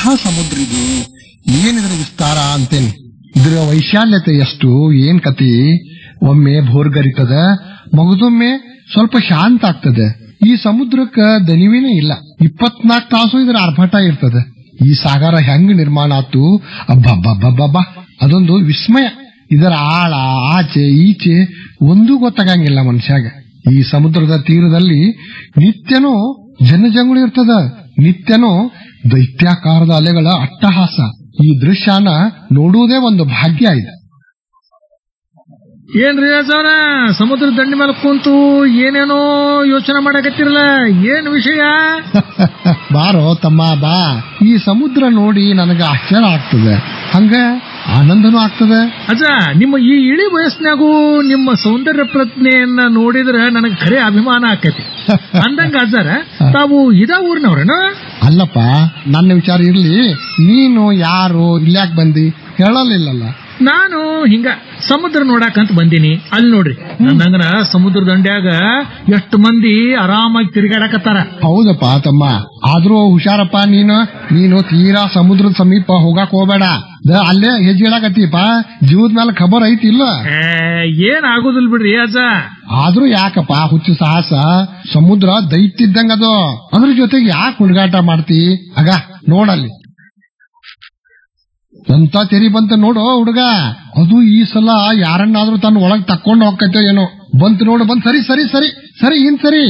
ಸಮುದ್ರ ಇದು ಏನಿದ್ರ ವಿಸ್ತಾರ ಅಂತೇನಿ ಇದ್ರ ವೈಶಾಲ್ಯತೆ ಎಷ್ಟು ಏನ್ ಕತಿ ಒಮ್ಮೆ ಭೋರ್ಗರಿತದ ಮಗದೊಮ್ಮೆ ಸ್ವಲ್ಪ ಶಾಂತ ಆಗ್ತದೆ ಈ ಸಮುದ್ರಕ್ಕ ದನಿವೇನೇ ಇಲ್ಲ ಇಪ್ಪತ್ನಾಲ್ಕು ತಾಸು ಇದ್ರ ಆರ್ಭಟ ಇರ್ತದೆ ಈ ಸಾಗರ ಹೆಂಗ್ ನಿರ್ಮಾಣ ಆತು ಅಬ್ಬಬ್ಬಬ್ಬಬ್ಬ ಅದೊಂದು ವಿಸ್ಮಯ ಇದರ ಆಳ ಆಚೆ ಈಚೆ ಒಂದೂ ಗೊತ್ತಾಗಂಗಿಲ್ಲ ಮನುಷ್ಯಾಗ ಈ ಸಮುದ್ರದ ತೀರದಲ್ಲಿ ನಿತ್ಯನೂ ಜನಜಂಗುಳಿ ಇರ್ತದ ನಿತ್ಯನೂ ದೈತ್ಯಾಕಾರದ ಅಲೆಗಳ ಅಟ್ಟಹಾಸ ಈ ದೃಶ್ಯನ ನೋಡುವುದೇ ಒಂದು ಭಾಗ್ಯ ಇದೆ ಏನ್ರಿ ಅಜ್ಜಾರ ಸಮುದ್ರ ದಂಡಿ ಮೇಲೆ ಕುಂತು ಏನೇನೋ ಯೋಚನೆ ಮಾಡಕತ್ತಿರಲ್ಲ ಏನ್ ವಿಷಯ ಬಾರೋ ತಮ್ಮ ಬಾ ಈ ಸಮುದ್ರ ನೋಡಿ ನನಗೆ ಆಶ್ಚರ್ಯ ಆಗ್ತದೆ ಹಂಗ ಆನಂದನೂ ಆಗ್ತದೆ ಅಜ್ಜ ನಿಮ್ಮ ಈ ಇಳಿ ವಯಸ್ಸಿನಾಗೂ ನಿಮ್ಮ ಸೌಂದರ್ಯ ಪ್ರಜ್ಞೆಯನ್ನ ನೋಡಿದ್ರೆ ನನಗೆ ಖರೆ ಅಭಿಮಾನ ಆಕತಿ ಅಂದಂಗ ಅಜ್ಜಾರ ತಾವು ಇದ ಊರಿನವ್ರೇನು ಅಲ್ಲಪ್ಪ ನನ್ನ ವಿಚಾರ ಇರ್ಲಿ ನೀನು ಯಾರು ಇಲ್ಯಾಕ್ ಬಂದಿ ಹೇಳಲಿಲ್ಲಲ್ಲ ನಾನು ಹಿಂಗ ಸಮುದ್ರ ನೋಡಾಕಂತ ಬಂದೀನಿ ಅಲ್ಲಿ ನೋಡ್ರಿ ನಂದಂಗನ ಸಮುದ್ರ ದಂಡ್ಯಾಗ ಎಷ್ಟು ಮಂದಿ ಆರಾಮಾಗಿ ತಿರುಗಾಡಕತ್ತಾರ ಹೌದಪ್ಪ ತಮ್ಮ ಆದ್ರೂ ಹುಷಾರಪ್ಪ ನೀನು ನೀನು ತೀರಾ ಸಮುದ್ರದ ಸಮೀಪ ಹೋಗಾಕ್ ಹೋಗ್ಬೇಡ ದ- ಅಲ್ಲೇ ಹೆಜ್ಜೆ ಇಡಾಕತ್ತೀಪ ಜೀವದ ಮೇಲೆ ಖಬರ್ ಐತಿ ಇಲ್ಲ ಏ, ಏನ್ ಆಗುದಿಲ್ಲ ಬಿಡ್ರಿ ಅಜ್ಜ ಆದ್ರೂ ಯಾಕಪ್ಪ ಹುಚ್ಚು ಸಾಹಸ ಸಮುದ್ರ ದೈತ್ಯಿದ್ದಂಗ ಅದು ಅದ್ರ ಜೊತೆಗೆ ಯಾಕೆ ಹುಡುಗಾಟ ಮಾಡ್ತಿ ಆಗ ನೋಡಲ್ಲಿ ಎಂತ ತೆರಿ ಬಂತ ನೋಡು ಹುಡುಗ ಅದು ಈ ಸಲ ಯಾರನ್ನಾದ್ರೂ ತನ್ನ ಒಳಗ್ ತಕ್ಕೊಂಡು ಹೋಗ್ಕತ್ತೋ ಏನೋ ಬಂತು ನೋಡು ಬಂತ್ ಸರಿ ಸರಿ ಸರಿ ಸರಿ ಇನ್ ಸರಿ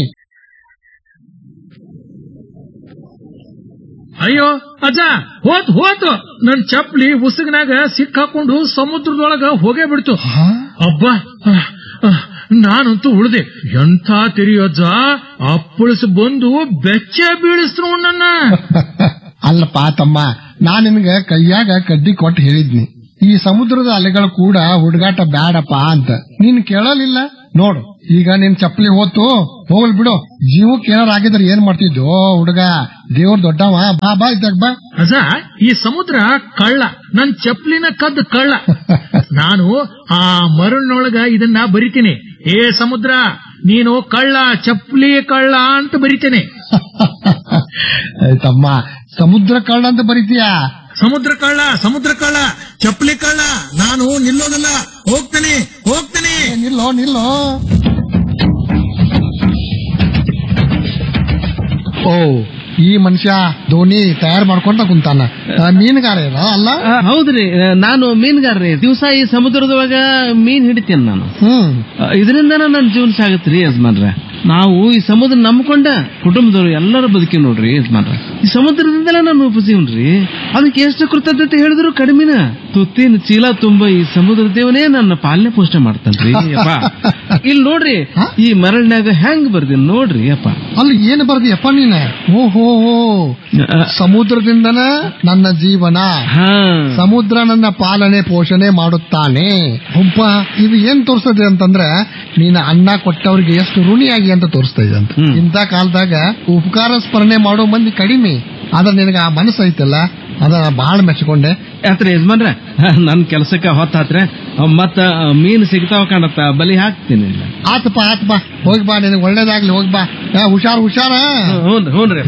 ಅಯ್ಯೋ ಅಜ್ಜ ಹೋತ್ ಹೋತು ನನ್ ಚಪ್ಲಿ ಉಸುಗಿನಾಗ ಸಿಕ್ಕಾಕೊಂಡು ಸಮುದ್ರದೊಳಗ ಹೋಗೇ ಬಿಡ್ತು ಅಬ್ಬ ಅಹ್, ಅಹ್, ನಾನಂತೂ ಉಳ್ದೆ ಎಂಥ ತಿರಿಯಜ್ಜ ಅಪ್ಪಳಿಸಿ ಬಂದು ಬೆಚ್ಚ ಬೀಳಿಸ್ರು ನನ್ನ ಅಲ್ಲಪ್ಪ ತಮ್ಮ ನಾನ್ ನಿನ್ಗ ಕೈಯಾಗ ಕಡ್ಡಿ ಕೊಟ್ಟು ಹೇಳಿದ್ನಿ ಈ ಸಮುದ್ರದ ಅಲೆಗಳು ಕೂಡ ಹುಡುಗಾಟ ಬ್ಯಾಡಪ್ಪ ಅಂತ ನೀನ್ ಕೇಳಲಿಲ್ಲ ನೋಡು ಈಗ ನಿನ್ ಚಪ್ಪಲಿ ಹೋತು ಹೋಗಲ್ ಬಿಡು ಜೀವಕ್ಕೆ ಏನಾರ ಆಗಿದ್ರೆ ಏನ್ ಮಾಡ್ತಿದ್ದೋ ಹುಡುಗ ದೇವ್ರ ದೊಡ್ಡವ ಬಾ ಬಾ ಇದ್ದಾಗ ಬಾ ಅಜ್ಜ ಈ ಸಮುದ್ರ ಕಳ್ಳ ನನ್ ಚಪ್ಲಿನ ಕದ್ದ ಕಳ್ಳ ನಾನು ಆ ಮರಳಿನೊಳಗ ಇದನ್ನ ಬರಿತೀನಿ ಏ ಸಮುದ್ರ ನೀನು ಕಳ್ಳ ಚಪ್ಲಿ ಕಳ್ಳ ಅಂತ ಬರಿತೇನೆ ಏ ತಮ್ಮ ಸಮುದ್ರ ಕಳ್ಳ ಅಂತ ಬರೀತೀಯಾ ಸಮುದ್ರ ಕಳ್ಳ ಸಮುದ್ರ ಕಳ್ಳ ಚಪ್ಲಿ ಕಳ್ಳ ನಾನು ನಿಲ್ಲೋದಿಲ್ಲ ಹೋಗ್ತೀನಿ ಹೋಗ್ತೀನಿ ಏ, ನಿಲ್ಲೋ ನಿಲ್ಲೋ ಓ ಈ ಮನುಷ್ಯ ಧೋನಿ ತಯಾರು ಮಾಡ್ಕೊಂತ ಕುಂತಾನ ಆ, ಮೀನುಗಾರ ಇದ ಅಲ್ಲ ಆ, ಹೌದ್ರಿ ಆ, ನಾನು ಮೀನುಗಾರ್ರಿ ದಿವಸ ಈ ಸಮುದ್ರದೊಳಗ ಮೀನ್ ಹಿಡಿತೇನೆ ನಾನು ಹ್ಮ್ ಇದರಿಂದ ನನ್ನ ಜೀವನ ಸಾಗತ್ರಿ ಯಜಮಾನ್ರ ನಾವು ಈ ಸಮುದ್ರ ನಂಬ್ಕೊಂಡ ಕುಟುಂಬದವರು ಎಲ್ಲರೂ ಬದುಕಿ ನೋಡ್ರಿ ಯಜಮಾನ್ರ ಈ ಸಮುದ್ರದಿಂದಲೇ ನಾನು ರೂಪಿಸೀವ್ರಿ ಅದಕ್ಕೆ ಎಷ್ಟು ಕೃತಜ್ಞತೆ ಹೇಳಿದ್ರು ಕಡಿಮೆನ ತುತ್ತಿನ ಚೀಲ ತುಂಬ ಈ ಸಮುದ್ರ ದೇವನೇ ನನ್ನ ಪಾಲನೆ ಪೋಷಣೆ ಮಾಡ್ತಾನ್ರಿ ಅಪ್ಪ ಇಲ್ಲಿ ನೋಡ್ರಿ ಈ ಮರಳಿನಾಗ ಹೆಂಗ್ ಬರ್ದೀನಿ ನೋಡ್ರಿ ಅಪ್ಪ ಅಲ್ಲಿ ಏನು ಬರ್ದಿಯಪ್ಪ ನೀನ ಓಹೋ ಸಮುದ್ರದಿಂದನ ನನ್ನ ಜೀವನ ಹಾ ಸಮುದ್ರ ನನ್ನ ಪಾಲನೆ ಪೋಷಣೆ ಮಾಡುತ್ತಾನೆ ಒಬ್ಬ ಇದು ಏನ್ ತೋರಿಸ್ತದೆ ಅಂತಂದ್ರೆ ನೀನ ಅನ್ನ ಕೊಟ್ಟವ್ರಿಗೆ ಎಷ್ಟು ಋಣಿಯಾಗಿ ಅಂತ ತೋರಿಸ್ತಾ ಇದೆ ಅಂತ ಹ್ಮ್. ಇಂಥ ಕಾಲದಾಗ ಉಪಕಾರ ಸ್ಮರಣೆ ಮಾಡೋ ಮಂದಿ ಕಡಿಮೆ ಆದ್ರೆ ನಿನಗೆ ಆ ಮನಸ್ಸು ಐತಲ್ಲ ಅದನ್ನ ಬಹಳ ಮೆಚ್ಕೊಂಡೆ ಆತ್ರ ಯಜಮಾನ್ರ ನನ್ ಕೆಲ್ಸಕ್ಕ ಹೊತ್ತಾತ್ರ ಮತ್ತ ಮೀನ್ ಸಿಗ್ತಾವ ಕಾಣತ್ತ ಬಲಿ ಹಾಕ್ತೀನಿ ಆತಪ್ಪ ಆತಪ್ಪ ಹೋಗಿ ಬಾ ನಿನಗೆ ಒಳ್ಳೇದಾಗ್ಲಿ ಹೋಗಿ ಬಾ ಆ, ಹುಷಾರ್ ಹುಷಾರ ಹ್ಞೂ ಹ್ಞೂನ್ರಿ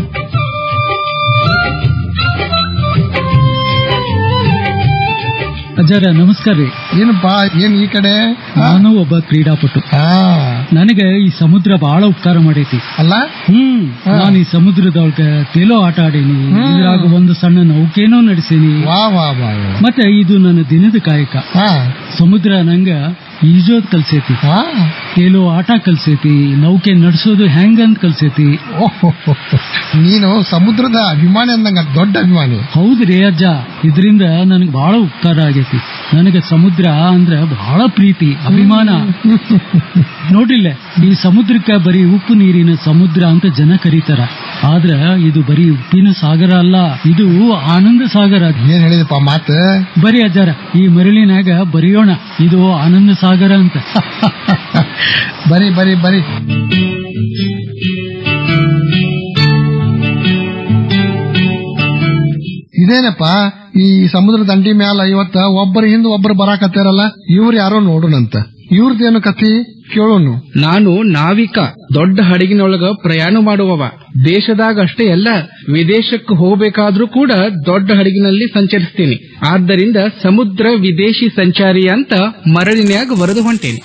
ಅಜ್ಜಾರ ನಮಸ್ಕಾರ ರೀ ಏನಪ್ಪ ಏನ್ ಈ ಕಡೆ ನಾನು ಒಬ್ಬ ಕ್ರೀಡಾಪಟು ಆ, ನನಗೆ ಈ ಸಮುದ್ರ ಬಹಳ ಉಪಕಾರ ಮಾಡೈತಿ ಅಲ್ಲ ಹ್ಮ್ ನಾನು ಈ ಸಮುದ್ರದೊಳಗ ತೇಲೋ ಆಟ ಆಡೀನಿ ಇದ್ರಾಗ ಒಂದು ಸಣ್ಣ ನೌಕೆನೂ ನಡೆಸೀನಿ ವಾ ವಾ ವಾ ವಾ. ಮತ್ತೆ ಇದು ನನ್ನ ದಿನದ ಕಾಯಕ ಹಾ ಸಮುದ್ರ ನಂಗ ಈಜೋದ್ ಕಲ್ಸೈತಿ ಹಾ ತೇಲೋ ಆಟ ಕಲ್ಸೈತಿ ನೌಕೆ ನಡ್ಸೋದು ಹೆಂಗಂತ ಕಲ್ಸೈತಿ ಓಹೋ ನೀನು ಸಮುದ್ರದ ಅಭಿಮಾನಿ ಅಂದಂಗ ದೊಡ್ಡ ಅಭಿಮಾನಿ ಹೌದ್ರಿ ಅಜ್ಜ ಇದರಿಂದ ನನಗೆ ಬಹಳ ಉಪಕಾರ ಆಗೈತಿ ನನಗೆ ಸಮುದ್ರ ಅಂದ್ರ ಬಹಳ ಪ್ರೀತಿ ಅಭಿಮಾನ ನೋಡಿಲ್ಲ ಈ ಸಮುದ್ರಕ್ಕ ಬರೀ ಉಪ್ಪು ನೀರಿನ ಸಮುದ್ರ ಅಂತ ಜನ ಕರೀತಾರ ಆದ್ರ ಇದು ಬರೀ ಉಪ್ಪಿನ ಸಾಗರ ಅಲ್ಲ ಇದು ಆನಂದ ಸಾಗರ ಏನ್ ಹೇಳಿದಪ್ಪ ಮಾತು ಬರೀ ಅಜ್ಜಾರ ಈ ಮರಳಿನಾಗ ಬರೆಯೋಣ ಇದು ಆನಂದ ಸಾಗರ ಅಂತ ಬರಿ ಬರಿ ಬರಿ ಇದೇನಪ್ಪ ಈ ಸಮುದ್ರ ದಂಡಿ ಮ್ಯಾಲ ಇವತ್ತ ಒಬ್ಬರ ಹಿಂದ ಒಬ್ಬರು ಬರಾಕತ್ತಾರಲ್ಲ ಇವ್ರು ಯಾರೋ ನೋಡುನಂತ ಇವ್ರದ್ದೇನು ಕತಿ ಕೇಳೋನು ನಾನು ನಾವಿಕ ದೊಡ್ಡ ಹಡಗಿನೊಳಗ ಪ್ರಯಾಣ ಮಾಡುವವ ದೇಶದಾಗ ಅಷ್ಟೇ ಅಲ್ಲ ವಿದೇಶಕ್ಕೆ ಹೋಗಬೇಕಾದ್ರೂ ಕೂಡ ದೊಡ್ಡ ಹಡಗಿನಲ್ಲಿ ಸಂಚರಿಸ್ತೀನಿ ಆದ್ದರಿಂದ ಸಮುದ್ರ ವಿದೇಶಿ ಸಂಚಾರಿ ಅಂತ ಮರಳಿನ್ಯಾಗ ವರೆದು ಹೊಂಟೇನಿ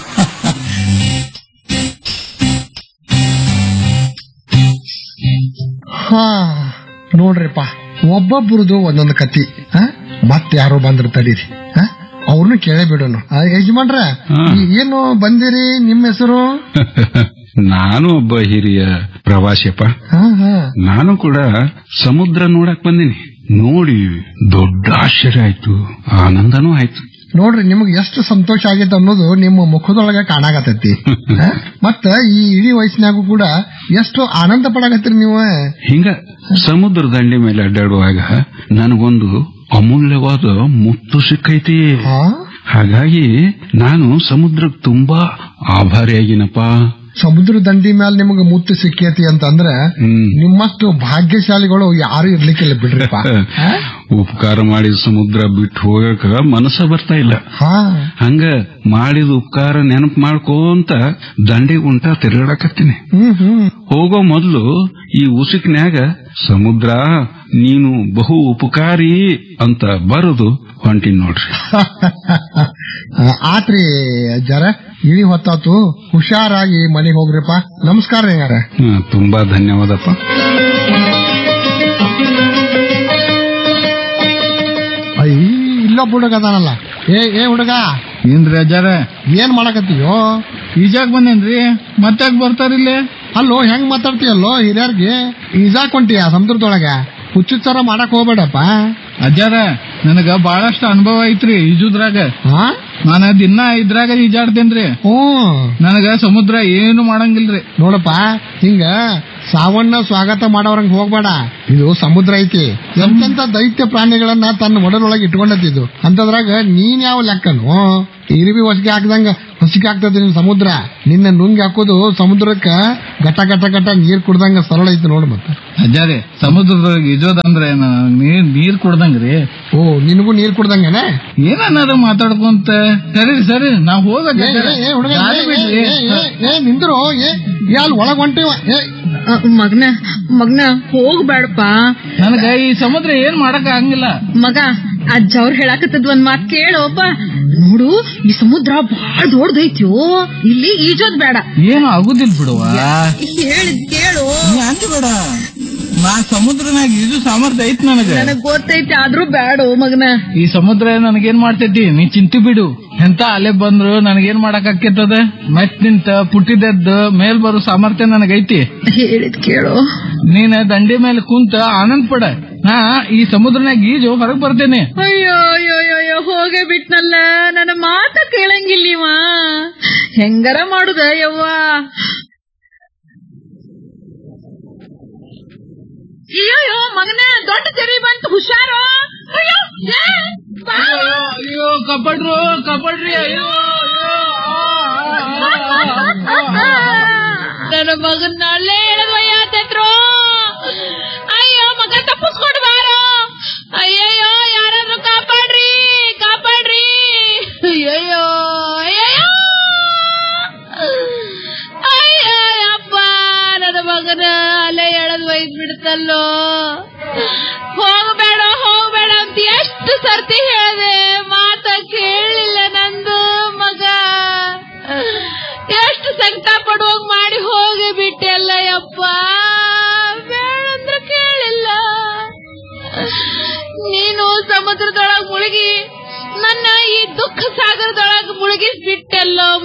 ಹಾ ನೋಡ್ರಿಪ್ಪ ಒಬ್ಬೊಬ್ರದು ಒಂದೊಂದು ಕತಿ ಹ? ಮತ್ ಯಾರೋ ಬಂದ್ರ ತಡೀರಿ ಹ? ಅವ್ರನ್ನು ಕೇಳೇ ಬಿಡೋನು ಆ, ಯಜಮಾನ್ರ ಈ- ಏನು ಬಂದಿರಿ ನಿಮ್ಮ ಹೆಸರು ನಾನು ಒಬ್ಬ ಹಿರಿಯ ಪ್ರವಾಸಿಯಪ್ಪ ಹಾ ಹಾ ನಾನು ಕೂಡ ಸಮುದ್ರ ನೋಡಕ್ ಬಂದಿನಿ ನೋಡಿ ದೊಡ್ಡ ಆಶ್ಚರ್ಯ ಆಯ್ತು ಆನಂದನೂ ಆಯ್ತು ನೋಡ್ರಿ ನಿಮ್ಗೆ ಎಷ್ಟು ಸಂತೋಷ ಆಗೈತೆ ಅನ್ನೋದು ನಿಮ್ಮ ಮುಖದೊಳಗ ಕಾಣಾಗತೈತಿ ಹ? ಮತ್ತ ಈ ಇಡೀ ವಯಸ್ಸಿನಾಗೂ ಕೂಡ ಎಷ್ಟು ಆನಂದ ಪಡಾಕತ್ತೀರಿ ನೀವು ಹಿಂಗ ಸಮುದ್ರ ದಂಡೆ ಮೇಲೆ ಅಡ್ಡಾಡುವಾಗ ನನಗೊಂದು ಅಮೂಲ್ಯವಾದ ಮುತ್ತು ಸಿಕ್ಕೈತಿ ಹಾ? ಹಾಗಾಗಿ ನಾನು ಸಮುದ್ರಕ್ಕೆ ತುಂಬಾ ಆಭಾರಿಯಾಗಿನಪ್ಪ ಸಮುದ್ರ ದಂಡಿ ಮೇಲೆ ನಿಮಗೆ ಮುತ್ತು ಸಿಕ್ಕೈತಿ ಅಂತಂದ್ರೆ ಹ್ಮ್. ನಿಮ್ಮಷ್ಟು ಭಾಗ್ಯಶಾಲಿಗಳು ಯಾರು ಇರ್ಲಿಕ್ಕಿಲ್ಲ ಬಿಡ್ರಿಪ್ಪ ಹ? ಉಪಕಾರ ಮಾಡಿದ ಸಮುದ್ರ ಬಿಟ್ಟು ಹೋಗಕ ಮನಸ್ಸ ಬರ್ತಾ ಇಲ್ಲ ಹಾ ಹಂಗ ಮಾಡಿದ ಉಪಕಾರ ನೆನಪು ಮಾಡ್ಕೋಂತ ದಂಡೆ ಉಂಟ ತಿರುಗಾಡಕತ್ತೀನಿ ಹ್ಮ್ ಹ್ಮ್ ಹೋಗೋ ಮೊದಲು ಈ ಉಸುಕಿನ್ಯಾಗ ಸಮುದ್ರ ನೀನು ಬಹು ಉಪಕಾರಿ ಅಂತ ಬರೋದು ಹೊಂಟಿನ್ ನೋಡ್ರಿ ಆತ್ರಿ ಜರ ಇಳಿ ಹೊತ್ತಾತು ಹುಷಾರಾಗಿ ಮನೆಗೆ ಹೋಗ್ರಿಪ್ಪ ನಮಸ್ಕಾರ ರೀ ಯಾರ ಹ್ಮ್, ತುಂಬಾ ಧನ್ಯವಾದಪ್ಪ ಐ ಇಲ್ಲೊಬ್ಬ ಹುಡುಗ ಅದಾನಲ್ಲ ಏ ಏ ಹುಡುಗ ಏನ್ರಿ ಅಜ್ಜಾರ ಏನ್ ಮಾಡಕತ್ತೀಯೋ ಈಜಾಕ್ ಬಂದೇನ್ರಿ ಮತ್ತಾಕ್ ಬರ್ತಾರಿಲ್ಲೇ ಅಲ್ಲೋ ಹೆಂಗ್ ಮಾತಾಡ್ತೀಯಲ್ಲೋ ಹಿರಿಯರ್ಗೆ ಈಜಾಕ್ ಹೊಂಟಿಯ ಸಮುದ್ರದೊಳಗ ಹುಚ್ಚುಚ್ಚರ ಮಾಡಕ್ ಹೋಗ್ಬೇಡಪ್ಪ ಅಜ್ಜಾರ ನನಗ ಬಹಳಷ್ಟು ಅನುಭವ ಐತ್ರಿ ಈಜುದ್ರಾಗ ಹಾ ನಾನ ದಿನ ಇದ್ರಾಗ ಈಜಾಡ್ತೇನ್ರಿ ಹ್ಮ್ ನನಗ ಸಮುದ್ರ ಏನು ಮಾಡಂಗಿಲ್ರಿ ನೋಡಪ್ಪ ಹಿಂಗ ಸಾವನ್ನ ಸ್ವಾಗತ ಮಾಡೋರಂಗ್ ಹೋಗ್ಬೇಡ ಇದು ಸಮುದ್ರ ಐತಿ ಎಂತೆಂತ ದೈತ್ಯ ಪ್ರಾಣಿಗಳನ್ನ ತನ್ನ ಒಡಲೊಳಗೆ ಇಟ್ಕೊಂಡತ್ತಿದ್ದು ಅಂತದ್ರಾಗ ನೀನ್ ಯಾವ ಲೆಕ್ಕನು ಇರಿಬಿ ಹೊಸಿಗೆ ಹಾಕ್ದಂಗ ಹೊಸಿಗೆ ಆಗ್ತದೆ ನಿನ್ ಸಮುದ್ರ ನಿನ್ನ ನುಂಗಿ ಹಾಕೋದು ಸಮುದ್ರಕ್ಕ ಗಟ ಗಟ ಗಟ ನೀರ್ ಕುಡ್ದಂಗ ಸರಳ ಐತಿ ನೋಡು ಮತ್ತೆ ಅಜ್ಜಾರಿ ಸಮುದ್ರದೊಳಗೆ ಈಜೋದಂದ್ರೆ ನೀರ್ ನೀರ್ ಕುಡ್ದಂಗ್ರಿ ಓ ನಿನಗೂ ನೀರ್ ಕುಡ್ದಂಗನೆ ಏನನ್ನಾರು ಮಾತಾಡ್ಕೊಂತ ಸರಿ ಸರಿ ನಾವ್ ಹೋಗ ಏ, ಏ, ಏ, ಹುಡುಗ, ಏ, ಏ, ಏ, ಏ, ಏ, ನಿಂದ್ರು ಏ ಏ, ಅಲ್ಲಿ ಒಳಗ್ ಹೊಂಟಿವ ಏ ಮಗನ ಮಗನ ಹೋಗ್ಬೇಡಪ್ಪ ನನಗ ಈ ಸಮುದ್ರ ಏನ್ ಮಾಡಕ್ ಆಗಂಗಿಲ್ಲ ಮಗ ಅಜ್ಜ ಅವ್ರು ಹೇಳಾಕತ್ತದ್ ಒಂದ್ ಮಾತ್ ಕೇಳೋಪ್ಪ ನೋಡು ಈ ಸಮುದ್ರ ಬಾಳ್ ದೊಡ್ಡದೈತ್ಯೋ ಇಲ್ಲಿ ಈಜೋದ್ ಬೇಡ ಏನು ಆಗುದಿಲ್ಲ ಬಿಡುವ ಹೇಳಿದ್ ಕೇಳು ಬೇಡ ನಾ ಸಮುದ್ರನಾಗ ಈಜು ಸಾಮರ್ಥ್ಯ ಐತ್ ನನಗ ನನಗ್ ಗೊತ್ತೈತಿ ಆದ್ರೂ ಬೇಡ ಮಗನ ಈ ಸಮುದ್ರ ನನಗೇನ್ ಮಾಡ್ತೈತಿ ನೀ ಚಿಂತಿ ಬಿಡು ಎಂತ ಅಲೆ ಬಂದ್ರು ನನಗೇನ್ ಮಾಡಕ್ ಆಕೇತದ ಮೆಟ್ ನಿಂತ ಪುಟ್ಟಿದೆದ್ದು ಮೇಲ್ ಬರೋ ಸಾಮರ್ಥ್ಯ ನನಗೈತಿ ಹೇಳಿದ್ ಕೇಳು ನೀನ್ ದಂಡಿ ಮೇಲೆ ಕುಂತ ಆನಂದ್ ಪಡ ನಾ ಈ ಸಮುದ್ರನಾಗ ಈಜು ಹೊರಗ್ ಬರ್ತೇನೆ ಅಯ್ಯೋ ಅಯ್ಯೋ ಅಯ್ಯೋ, ಅಯ್ಯೋ ಹೋಗೇ ಬಿಟ್ನಲ್ಲ ನನ್ನ ಮಾತ ಕೇಳಂಗಿಲ್ಲಿವ ಹೆಂಗಾರ ಮಾಡುದ ಯವ್ವ ಅಯ್ಯೋ ಮಗನ ದೊಡ್ಡ ತೆರಿ ಬಂತು ಹುಷಾರು ಅಯ್ಯೋ ಏ, ಬಾ. ಅಯ್ಯೋ ಕಬಡ್ರು ಕಬಡ್ರಿ ಅಯ್ಯೋ ನನ್ನ ಮಗನ ಅಲ್ಲೇ ಎಳದ್ವಯ್ಯಾತಂದ್ರು ಅಯ್ಯೋ ಮಗ ತಪ್ಪಿಸ್ಕೊಂಡು ಬಾರೋ ಅಯ್ಯಯ್ಯೋ ಯಾರಾದ್ರೂ ಕಾಪಾಡ್ರಿ ಕಾಪಾಡ್ರಿ ಅಯ್ಯಯ್ಯೋ ಅಯ್ಯಯ್ಯೋ ಅಯ್ಯಪ್ಪ ನನ್ನ ಮಗನ ಅಲ್ಲೇ ಎಳದ್ ಒಯ್ದ್ ಬಿಡ್ತಲ್ಲೋ ಹೋಗ್ಬೇಡ ಹೋಗ್ಬೇಡ ಅಂತ ಎಷ್ಟು ಸರ್ತಿ ಹೇಳ್ದೆ ಮಾತ ಕೇಳಲಿಲ್ಲ ನಂದು ಮಗ ಎಷ್ಟು ಸಂಕಟ ಪಡುವಾಗ ಮಾಡಿ ಹೋಗಿ ಬಿಟ್ಟೆಲ್ಲ ಯಪ್ಪ ಬೇಡಂದ್ರೆ ಕೇಳಿಲ್ಲ ನೀನು ಸಮುದ್ರದೊಳಗ್ ಮುಳುಗಿ ನನ್ನ ಈ ದುಃಖ ಸಾಗರದೊಳಗ್ ಮುಳುಗಿಸ್ಬಿಟ್ಟೆಲ್ಲೋ